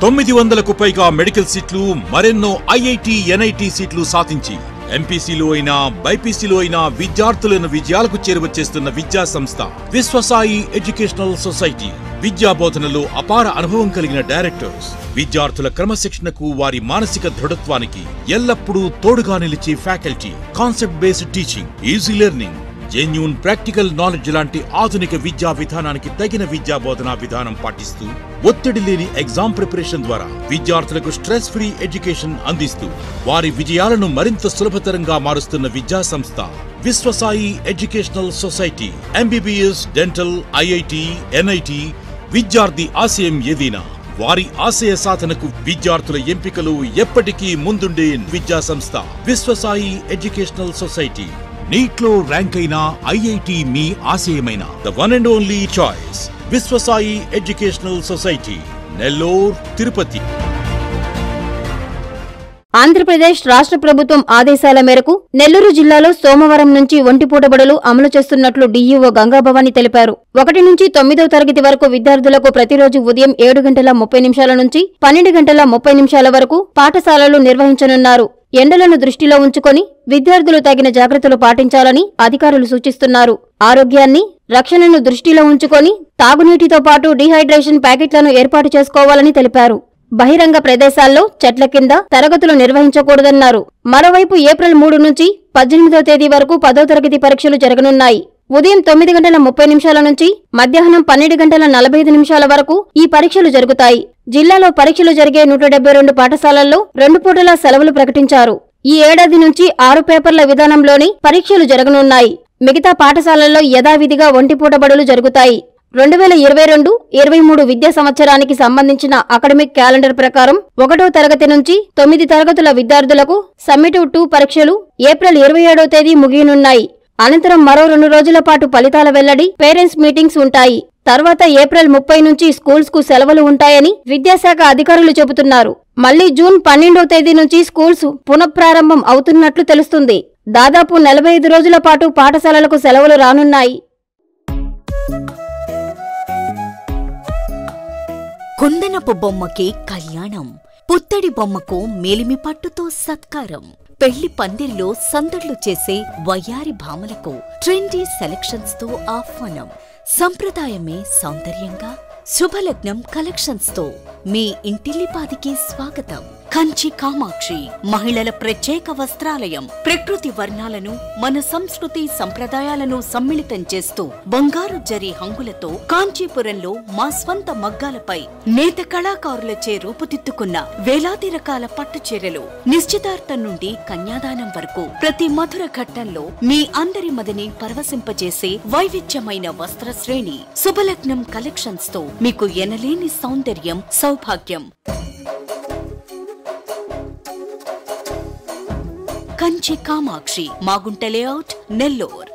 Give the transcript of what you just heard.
తొమ్మిది వందలకు పైగా మెడికల్ సీట్లు మరెన్నో ఐఐటి ఎన్ఐటి సీట్లు సాధించి ఎంపీసీలో అయినా బైపీసీలో అయినా విద్యార్థులను విజయాలకు చేరువచేస్తున్న విద్యా సంస్థ విశ్వసాయి ఎడ్యుకేషనల్ సొసైటీ విద్యా బోధనలో అపార అనుభవం కలిగిన డైరెక్టర్స్ విద్యార్థుల క్రమశిక్షణకు వారి మానసిక దృఢత్వానికి ఎల్లప్పుడూ తోడుగా నిలిచే faculty concept based teaching easy learning genuine practical knowledge లాంటి ఆధునిక విద్యా విధానానికి తగిన విద్యా బోధనా విధానం పాటిస్తూ ఒత్తిడి లేని ఎగ్జామ్ ప్రిపరేషన్ ద్వారా విద్యార్థులకు స్ట్రెస్ ఫ్రీ ఎడ్యుకేషన్ అందిస్తూ వారి విజయాలను మరింత సులభతరంగా మారుస్తున్న విద్యా సంస్థ Vishwasai educational society MBBS dental IIT NIT విద్యార్థి ఆశయం ఏదైనా వారి ఆశయ సాధనకు విద్యార్థుల ఎంపికలు ఎప్పటికీ ముందుండే విద్యా సంస్థ విశ్వసాయి ఎడ్యుకేషనల్ సొసైటీ నీట్లో ర్యాంక్ అయిన ఐఐటి మీ ఆశయమైన the one and only choice Vishwasai educational society Nellore Tirupati Andhra Pradesh రాష్ట్ర ప్రభుత్వం ఆదేశాల మేరకు నెల్లూరు జిల్లాలో సోమవారం నుంచి ఒంటిపూట బడులు అమలు చేస్తున్నట్లు డీఈఓ గంగాభవాని తెలిపారు ఒకటి నుంచి తొమ్మిదవ తరగతి వరకు విద్యార్థులకు ప్రతిరోజు ఉదయం ఏడు గంటల ముప్పై నిమిషాల నుంచి పన్నెండు గంటల ముప్పై నిమిషాల వరకు పాఠశాలలు నిర్వహించనున్నారు ఎండలను దృష్టిలో ఉంచుకొని విద్యార్థులు తగిన జాగ్రత్తలు పాటించాలని అధికారులు సూచిస్తున్నారు ఆరోగ్యాన్ని రక్షణను దృష్టిలో ఉంచుకొని తాగునీటితో పాటు డీహైడ్రేషన్ ప్యాకెట్లను ఏర్పాటు చేసుకోవాలని తెలిపారు బహిరంగ ప్రదేశాల్లో చెట్ల కింద తరగతులు నిర్వహించకూడదన్నారు మరోవైపు ఏప్రిల్ మూడు నుంచి పద్దెనిమిదో తేదీ వరకు పదో తరగతి పరీక్షలు జరగనున్నాయి ఉదయం తొమ్మిది గంటల ముప్పై నిమిషాల నుంచి మధ్యాహ్నం పన్నెండు గంటల నలభై ఐదు నిమిషాల వరకు ఈ పరీక్షలు జరుగుతాయి జిల్లాలో పరీక్షలు జరిగే నూట డెబ్బై రెండు పాఠశాలల్లో రెండు పూటల సెలవులు ప్రకటించారు ఈ ఏడాది నుంచి ఆరు పేపర్ల విధానంలోని పరీక్షలు జరగనున్నాయి మిగతా పాఠశాలల్లో యథావిధిగా ఒంటిపూట బడులు జరుగుతాయి రెండు వేల ఇరవై రెండు ఇరవై మూడు విద్యా సంవత్సరానికి సంబంధించిన అకాడమిక్ క్యాలెండర్ ప్రకారం ఒకటో తరగతి నుంచి తొమ్మిది తరగతుల విద్యార్థులకు సమ్మిటివ్ టూ పరీక్షలు ఏప్రిల్ ఇరవై ఏడో తేదీ ముగియనున్నాయి అనంతరం మరో రెండు రోజుల పాటు ఫలితాల వెల్లడి పేరెంట్స్ మీటింగ్స్ ఉంటాయి తర్వాత ఏప్రిల్ ముప్పై నుంచి స్కూల్స్ కు సెలవులు ఉంటాయని విద్యాశాఖ అధికారులు చెబుతున్నారు మళ్లీ జూన్ పన్నెండో తేదీ నుంచి స్కూల్స్ పునఃప్రారంభం అవుతున్నట్లు తెలుస్తుంది దాదాపు నలభై ఐదు రోజుల పాటు పాఠశాలలకు సెలవులు రానున్నాయి కుందనపు బొమ్మకి కళ్యాణం పుత్తడి బొమ్మకు మేలిమి పట్టుతో సత్కారం పెళ్లి పందిరిలో సందడ్లు చేసే వయ్యారి భామలకు ట్రెండీ సెలక్షన్స్ తో ఆహ్వానం సంప్రదాయమే సౌందర్యంగా శుభలగ్నం కలెక్షన్స్ తో మీ ఇంటిల్లిపాదికి స్వాగతం కంచి కామాక్షి మహిళల ప్రత్యేక వస్త్రాలయం ప్రకృతి వర్ణాలను మన సంస్కృతి సంప్రదాయాలను సమ్మిళితం చేస్తూ బంగారు జరి హంగులతో కాంచీపురంలో మా స్వంత మగ్గాలపై నేత కళాకారులచే రూపుదిద్దుకున్న వేలాది రకాల పట్టు చీరలు నిశ్చితార్థం నుండి కన్యాదానం వరకు ప్రతి మధుర ఘట్టంలో మీ అందరి మదిని పరవశింపజేసే వైవిధ్యమైన వస్త్ర శ్రేణి శుభలగ్నం కలెక్షన్స్ తో మీకు ఎనలేని సౌందర్యం సౌభాగ్యం కంచి కామాక్షి మాగుంట లేఅవుట్ నెల్లూర్